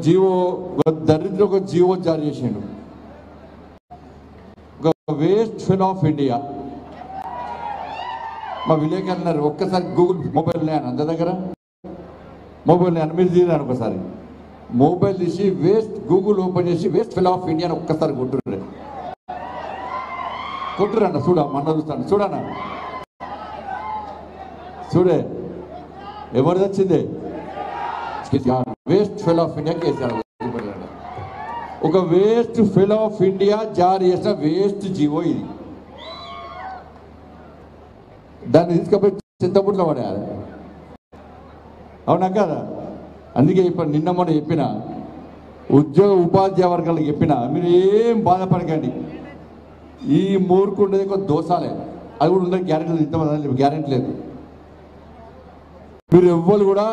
GO ఒక దరిద్ర ఒక జీవో జారీ చేసిండు ఒక వేస్ట్ ఫిల్ ఆఫ్ ఇండియా మా విలేకరు అన్నారు ఒక్కసారి గూగుల్ మొబైల్ లేను అంత దగ్గర మొబైల్ లేను మీరు తీరాను ఒకసారి మొబైల్ తీసి వేస్ట్ గూగుల్ ఓపెన్ చేసి వేస్ట్ ఫిల్ ఆఫ్ ఇండియా అని ఒక్కసారి కొట్టుర్రే కొట్టురన్న చూడ మన చూస్తాను చూడన్న చూడే ఎవరిది వచ్చింది waste fellow of India KCR ఒక వేస్ట్ ఫెల్ ఆఫ్ ఇండియా జారీ చేసిన వేస్ట్ జీవో ఇది దాన్ని తీసుకుపోయి చింతపుట్లో పడేయాలి అవునా కదా అందుకే ఇప్పుడు నిన్న మొన్న చెప్పిన ఉద్యోగ ఉపాధ్యాయ వర్గాలకు చెప్పిన మీరు ఏం బాధపడకండి ఈ మూర్ఖు ఉండేది కొంత దోసాలే అది కూడా ఉండదు గ్యారెంటీ లేదు ఇంతమంది గ్యారెంటీ లేదు మీరు ఎవ్వరు కూడా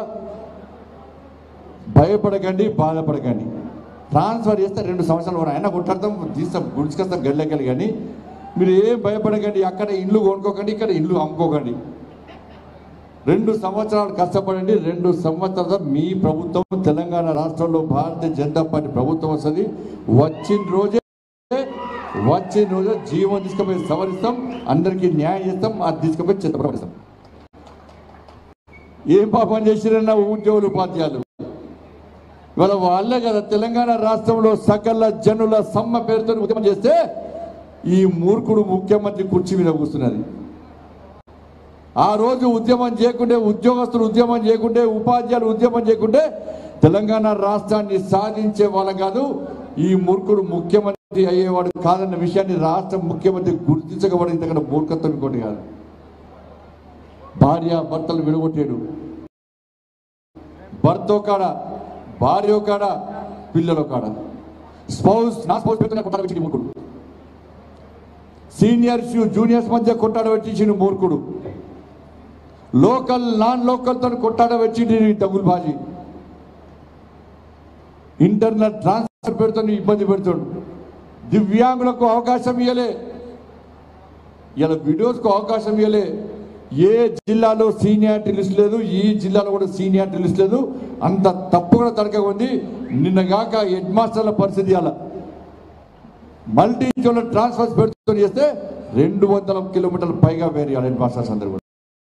భయపడకండి బాధపడకండి ట్రాన్స్ఫర్ చేస్తే రెండు సంవత్సరాలు కూడా అయినా కొట్టాడతాం తీస్తాం గుడిచుకొస్తాం గడ్డకెళ్ళి కానీ మీరు ఏం భయపడకండి అక్కడ ఇల్లు కొనుక్కోకండి ఇక్కడ ఇల్లు అమ్ముకోకండి రెండు సంవత్సరాలు కష్టపడండి రెండు సంవత్సరాల మీ ప్రభుత్వం తెలంగాణ రాష్ట్రంలో భారతీయ జనతా పార్టీ ప్రభుత్వం వస్తుంది వచ్చిన రోజే వచ్చిన రోజే జీవం తీసుకుపోయి సవరిస్తాం అందరికీ న్యాయం చేస్తాం అది తీసుకుపోయి చిత్తపడిస్తాం ఏం పాపం చేసిరన్న ఉద్యోగులు ఉపాధ్యాయులు ఇవాళ వాళ్ళే కదా తెలంగాణ రాష్ట్రంలో సకల జనుల సమ్మ పేరుతో ఉద్యమం చేస్తే ఈ మూర్ఖుడు ముఖ్యమంత్రి కుర్చీ మీద కూర్చున్నది ఆ రోజు ఉద్యమం చేయకుంటే ఉద్యోగస్తులు ఉద్యమం చేయకుంటే ఉపాధ్యాయులు ఉద్యమం చేయకుంటే తెలంగాణ రాష్ట్రాన్ని సాధించే వాళ్ళం కాదు ఈ మూర్ఖుడు ముఖ్యమంత్రి అయ్యేవాడు కాదన్న విషయాన్ని రాష్ట్ర ముఖ్యమంత్రి గుర్తించకపోవడం ఇంతకన్నా మూర్ఖత్వం ఇంకోటి కాదు భార్య భర్తలు విడగొట్టాడు భర్త కాడ భార్య కాడ పిల్లల కాడ స్పౌస్ నా స్పౌస్ పెట్టుకునే కొట్టాడు పెట్టింది మూర్ఖుడు సీనియర్స్ జూనియర్స్ మధ్య కొట్టాడ పెట్టించిన మూర్ఖుడు లోకల్ నాన్ లోకల్ తో కొట్టాడ పెట్టింది డబ్బులు బాజీ ఇంటర్నెట్ ట్రాన్స్ఫర్ పెడుతూ ఇబ్బంది పెడుతుండు దివ్యాంగులకు అవకాశం ఇవ్వలే ఇలా వీడియోస్కు అవకాశం ఇవ్వలే ఏ జిల్లాలో సీనియారిటీ లిస్ట్ లేదు ఈ జిల్లాలో కూడా సీనియారిటీ లిస్ట్ లేదు అంత తప్పు కూడా తడక ఉంది నిన్నగాక హెడ్ మాస్టర్ల పరిస్థితి అలా మల్టీ జోన్ ట్రాన్స్ఫర్స్ పెడుతూ చేస్తే రెండు వందల కిలోమీటర్ల పైగా వేరే హెడ్ మాస్టర్స్ అందరు కూడా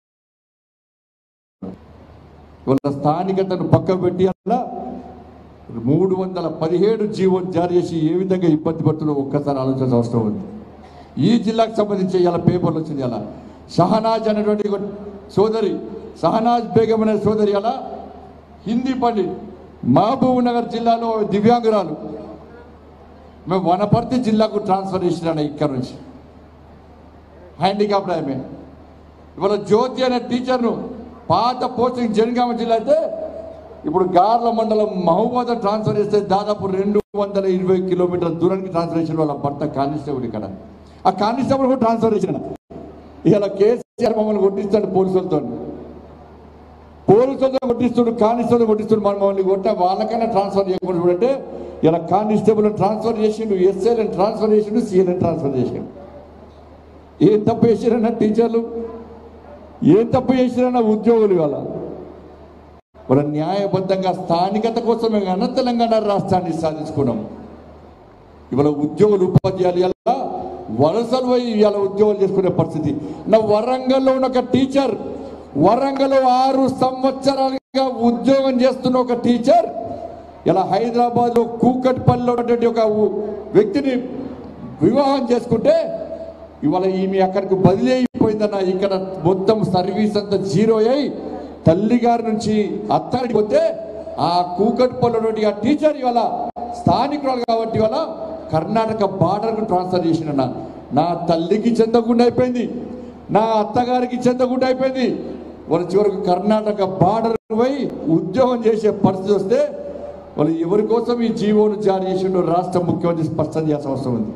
వాళ్ళ స్థానికతను పక్క పెట్టి అలా మూడు వందల పదిహేడు జీవో జారీ చేసి ఏ విధంగా ఇబ్బంది పడుతుందో ఒక్కసారి ఆలోచించాల్సిన అవసరం ఉంది ఈ జిల్లాకు సంబంధించి ఇలా పేపర్లు వచ్చింది అలా షహనాజ్ అనేటువంటి ఒక సోదరి షహనాజ్ బేగం అనే సోదరి అలా హిందీ పండిట్ మహబూబ్ నగర్ జిల్లాలో దివ్యాంగురాలు మేము వనపర్తి జిల్లాకు ట్రాన్స్ఫర్ చేసినాను ఇక్కడ నుంచి హ్యాండిక్యాప్డ్ ఆమె ఇవాళ జ్యోతి అనే టీచర్ను పాత పోస్టింగ్ జనగామ జిల్లా అయితే ఇప్పుడు గార్ల మండలం మహబూబాద్ ట్రాన్స్ఫర్ చేస్తే దాదాపు రెండు వందల ఇరవై కిలోమీటర్ల దూరానికి ట్రాన్స్ఫర్ చేసిన వాళ్ళ భర్త కానిస్టేబుల్ ఇక్కడ ఆ కానిస్టేబుల్ కూడా ట్రాన్స్ఫర్ చేసిన ఇలా కేసీఆర్ మమ్మల్ని కొట్టిస్తాడు పోలీసులతో పోలీసులతో కొట్టిస్తుడు కానిస్టేబుల్ కొట్టిస్తుడు మనం మమ్మల్ని కొట్ట వాళ్ళకైనా ట్రాన్స్ఫర్ చేయకూడదు చూడంటే ఇలా కానిస్టేబుల్ ట్రాన్స్ఫర్ చేసిండు ఎస్ఐలను ట్రాన్స్ఫర్ చేసిండు సీఎల్ని ట్రాన్స్ఫర్ చేసిండు ఏం తప్పు చేసిరన్న టీచర్లు ఏం తప్పు చేసిరన్న ఉద్యోగులు ఇవాళ మన న్యాయబద్ధంగా స్థానికత కోసమే కానీ తెలంగాణ రాష్ట్రాన్ని సాధించుకున్నాం ఇవాళ ఉద్యోగులు ఉపాధ్యాయులు ఇలా వలసలు పోయి ఇవాళ ఉద్యోగాలు చేసుకునే పరిస్థితి నా వరంగల్లో ఉన్న ఒక టీచర్ వరంగల్ ఆరు సంవత్సరాలుగా ఉద్యోగం చేస్తున్న ఒక టీచర్ ఇలా హైదరాబాద్ లో కూకట్పల్లిలో ఉన్నటువంటి ఒక उ- వ్యక్తిని వివాహం చేసుకుంటే ఇవాళ ఈమె అక్కడికి బదిలీ అయిపోయిందన్న ఇక్కడ మొత్తం సర్వీస్ అంతా జీరో అయి తల్లి గారి నుంచి అత్తాడికి పోతే ఆ కూకట్పల్లి ఉన్నటువంటి ఆ టీచర్ ఇవాళ స్థానికురాలు కాబట్టి ఇవాళ కర్ణాటక బార్డర్కు ట్రాన్స్ఫర్ చేసిన నా తల్లికి చెందకుండా అయిపోయింది నా అత్తగారికి చెందకుండా అయిపోయింది వాళ్ళు చివరకు కర్ణాటక బార్డర్ పోయి ఉద్యోగం చేసే పరిస్థితి వస్తే వాళ్ళు ఎవరి కోసం ఈ జీవోను జారీ చేసిండో రాష్ట్ర ముఖ్యమంత్రి స్పష్టం చేయాల్సిన అవసరం ఉంది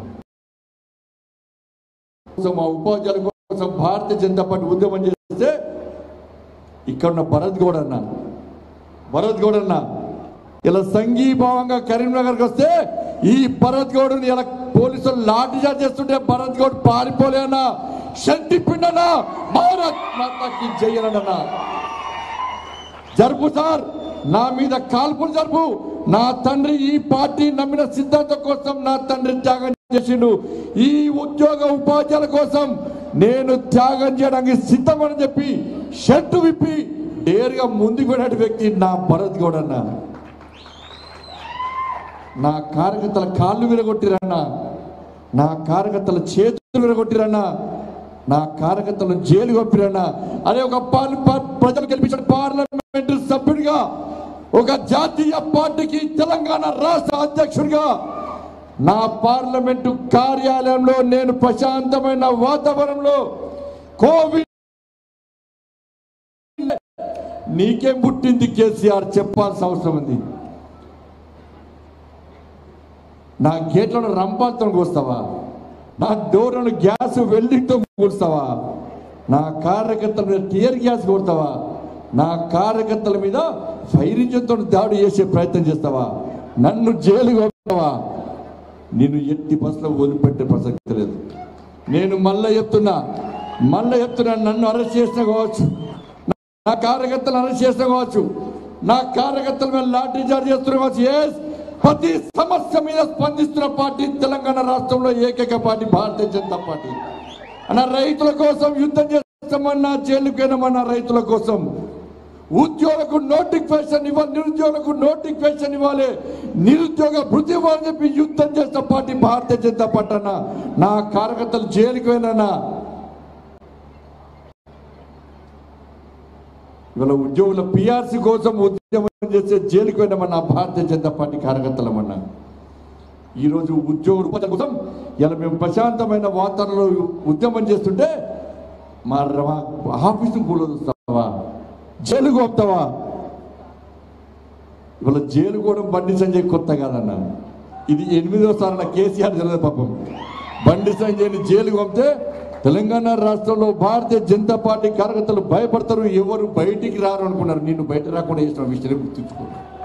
కోసం మా ఉపాధ్యాయుల కోసం భారతీయ జనతా పార్టీ ఉద్యమం చేస్తే ఇక్కడ ఉన్న భరత్ గౌడ్ అన్న భరత్ గౌడ్ అన్న ఇలా సంఘీభావంగా కరీంనగర్కి వస్తే ఈ భరత్ గౌడ్ని ఇలా పోలీసులు లాఠీ చార్జ్ చేస్తుంటే భరత్ గౌడ్ పారిపోలే అన్న షంటి పిండనా భారత్ మాతాకి జయనన్నా జరుపు సార్ నా మీద కాల్పులు జరుపు నా తండ్రి ఈ పార్టీ నమ్మిన సిద్ధాంతం కోసం నా తండ్రి త్యాగం చేసిండు ఈ ఉద్యోగ ఉపాధ్యాయుల కోసం నేను త్యాగం చేయడానికి సిద్ధమని చెప్పి షర్టు విప్పి నేరుగా ముందుకు వెళ్ళే వ్యక్తి నా భరత్ గౌడ్ అన్న నా కార్యకర్తల కాళ్ళు విరగొట్టిరన్నా నా కార్యకర్తల చేతులు విరగొట్టిరన్నా నా కార్యకర్తలను జైలు పంపిరన్నా అనే ఒక పార్- పార్- ప్రజలు గెలిపించిన పార్లమెంటు సభ్యుడిగా ఒక జాతీయ పార్టీకి తెలంగాణ రాష్ట్ర అధ్యక్షుడిగా నా పార్లమెంటు కార్యాలయంలో నేను ప్రశాంతమైన వాతావరణంలో కోవిడ్ నీకేం పుట్టింది కేసీఆర్ చెప్పాల్సిన అవసరం ఉంది నా గేట్లను రంపాలతో కూస్తావా నా డోర్లను గ్యాస్ వెల్డింగ్తో కూస్తావా నా కార్యకర్తల మీద టియర్ గ్యాస్ కొడతావా నా కార్యకర్తల మీద ఫైర్ ఇంజన్తో దాడి చేసే ప్రయత్నం చేస్తావా నన్ను జైలు పంపుతావా నిన్ను ఎట్టి బస్సులో వదిలిపెట్టే ప్రసక్తి లేదు నేను మళ్ళా చెప్తున్నా మళ్ళా చెప్తున్నా నన్ను అరెస్ట్ చేసిన కావచ్చు నా కార్యకర్తలు అరెస్ట్ చేసిన కావచ్చు నా కార్యకర్తల మీద లాఠీ చార్జ్ చేస్తున్న కావచ్చు Yes, ప్రతి సమస్య మీద స్పందిస్తున్న పార్టీ తెలంగాణ రాష్ట్రంలో ఏకైక పార్టీ భారతీయ జనతా పార్టీ అన్న రైతుల కోసం యుద్ధం చేస్తామన్నా జైలుకు వెళ్ళమన్నా రైతుల కోసం ఉద్యోగులకు నోటిఫికేషన్ ఇవ్వాలి నిరుద్యోగులకు నోటిఫికేషన్ ఇవ్వాలి నిరుద్యోగ వృత్తి ఇవ్వాలని చెప్పి యుద్ధం చేసిన పార్టీ భారతీయ జనతా పార్టీ అన్న నా కార్యకర్తలు జైలుకు వెళ్ళనా ఇవాళ ఉద్యోగుల పిఆర్సీ కోసం ఉద్యమం చేసే జైలుకు వెళ్ళమన్నా భారతీయ జనతా పార్టీ కార్యకర్తలమన్నా ఈరోజు ఉద్యోగుల ఉపాధి కోసం ఇలా మేము ప్రశాంతమైన వాతావరణంలో ఉద్యమం చేస్తుంటే మా ర- ఆఫీసు కూలదొస్తావా జైలుకు వస్తావా ఇవాళ జైలు కూడా బండి సంజయ్ కొత్త కాదన్న ఇది ఎనిమిదో సార్లు కేసీఆర్ తెలియదు పాపం బండి సంజయ్ని జైలుకు పంపితే తెలంగాణ రాష్ట్రంలో భారతీయ జనతా పార్టీ కార్యకర్తలు భయపడతారు ఎవరు బయటికి రారు అనుకున్నారు నిన్ను బయట రాకుండా చేసిన విషయం గుర్తుంచుకో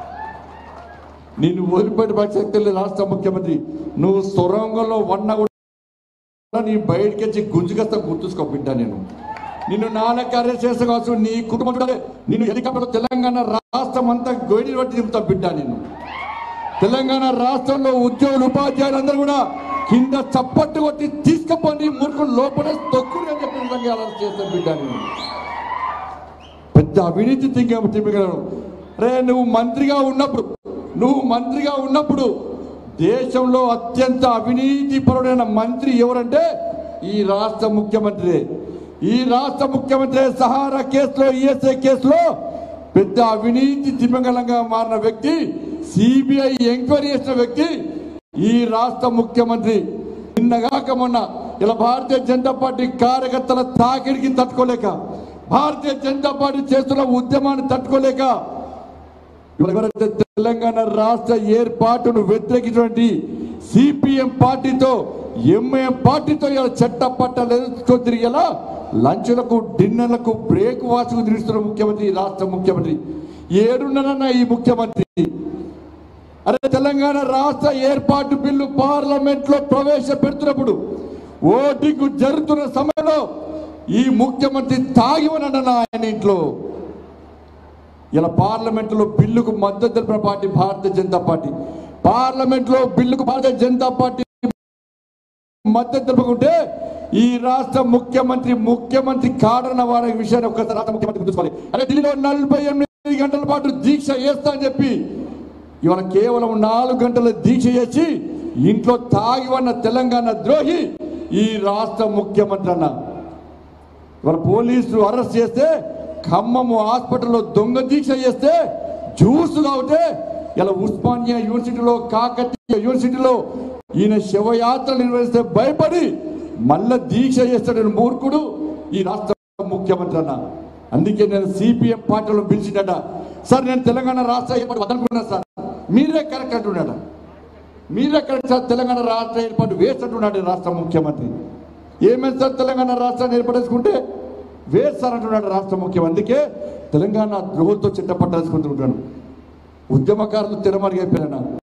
నిన్ను వదిలిపెట్టి ప్రసక్తి లేదు రాష్ట్ర ముఖ్యమంత్రి నువ్వు సొరంగంలో వన్న కూడా నీ బయటికి వచ్చి గుంజుకొస్తా గుర్తుంచుకో బిడ్డ నేను నిన్ను నాలుగు అరెస్ట్ చేస్తా కావచ్చు నీ కుటుంబం కూడా నిన్ను హెలికాప్టర్ తెలంగాణ రాష్ట్రం అంతా గోయిని పట్టి దింపుతా బిడ్డ నేను తెలంగాణ రాష్ట్రంలో ఉద్యోగులు ఉపాధ్యాయులందరూ కూడా కింద చప్పట్టు కొట్టి తీసుకుపోండి మురుకులు లోపల తొక్కుని అని చెప్పిన విధంగా అరెస్ట్ చేస్తాను బిడ్డ నేను పెద్ద అవినీతి తింగ తిమ్మగలను రే నువ్వు మంత్రిగా ఉన్నప్పుడు నువ్వు మంత్రిగా ఉన్నప్పుడు దేశంలో అత్యంత అవినీతి పరుడైన మంత్రి ఎవరంటే ఈ రాష్ట్ర ముఖ్యమంత్రి ఈ రాష్ట్ర ముఖ్యమంత్రి సహారా కేసులో ఈఎస్ఐ కేసులో పెద్ద అవినీతి తిమ్మగలంగా మారిన వ్యక్తి సిబిఐ ఎంక్వైరీ చేసిన వ్యక్తి ఈ రాష్ట్ర ముఖ్యమంత్రి నిన్నగాక మొన్న ఇలా భారతీయ జనతా పార్టీ కార్యకర్తల తాకిడికి తట్టుకోలేక భారతీయ జనతా పార్టీ చేస్తున్న ఉద్యమాన్ని తట్టుకోలేక ఇవాళ ఎవరైతే తెలంగాణ రాష్ట్ర ఏర్పాటును వ్యతిరేకించినటువంటి సిపిఎం పార్టీతో ఎంఐఎం పార్టీతో ఇలా చట్ట పట్టాలు ఎదుర్కొని తిరిగేలా లంచులకు డిన్నర్లకు బ్రేక్ వాసుకు తిరుగుతున్న ముఖ్యమంత్రి ఈ రాష్ట్ర ముఖ్యమంత్రి ఏడున్నరన్న ఈ ముఖ్యమంత్రి అరే తెలంగాణ రాష్ట్ర ఏర్పాటు బిల్లు పార్లమెంట్ లో ప్రవేశపెడుతున్నప్పుడు ఓటింగ్ జరుగుతున్న సమయంలో ఈ ముఖ్యమంత్రి తాగి ఉన్నాడన్న ఆయన ఇంట్లో ఇలా పార్లమెంట్ లో బిల్లుకు మద్దతు తెలిపిన పార్టీ భారతీయ జనతా పార్టీ పార్లమెంట్ లో బిల్లుకు భారతీయ జనతా పార్టీ మద్దతు తెలుపుకుంటే ఈ రాష్ట్ర ముఖ్యమంత్రి ముఖ్యమంత్రి కాడన్న వారి విషయాన్ని ఒక్కసారి రాష్ట్ర ముఖ్యమంత్రి గుర్తుంచుకోవాలి అదే ఢిల్లీలో నలభై ఎనిమిది గంటల పాటు దీక్ష చేస్తా అని చెప్పి ఇవాళ కేవలం నాలుగు గంటల దీక్ష చేసి ఇంట్లో తాగి ఉన్న తెలంగాణ ద్రోహి ఈ రాష్ట్ర ముఖ్యమంత్రి అన్న ఇవాళ పోలీసులు అరెస్ట్ చేస్తే ఖమ్మము హాస్పిటల్లో దొంగ దీక్ష చేస్తే జ్యూస్ తాగితే ఇలా ఉస్మానియా యూనివర్సిటీలో కాకతీయ యూనివర్సిటీలో ఈయన శవయాత్ర నిర్వహిస్తే భయపడి మళ్ళా దీక్ష చేస్తాడని మూర్ఖుడు ఈ రాష్ట్ర ముఖ్యమంత్రి అన్న అందుకే నేను సిపిఎం పార్టీలో పిలిచిందట సార్ నేను తెలంగాణ రాష్ట్ర ఏర్పాటు వద్దనుకున్నాను సార్ మీరే కరెక్ట్ అంటున్నాడు మీరే కరెక్ట్ సార్ తెలంగాణ రాష్ట్ర ఏర్పాటు వేస్ట్ అంటున్నాడు ఈ రాష్ట్ర ముఖ్యమంత్రి ఏమైంది సార్ తెలంగాణ రాష్ట్రాన్ని ఏర్పడేసుకుంటే వేస్ట్ సార్ అంటున్నాడు రాష్ట్ర ముఖ్యమంత్రి అందుకే తెలంగాణ ద్రోహంతో చిట్టపట్టాల్సుకుంటున్నాడు ఉద్యమకారులు తిరమరిగైపోయినా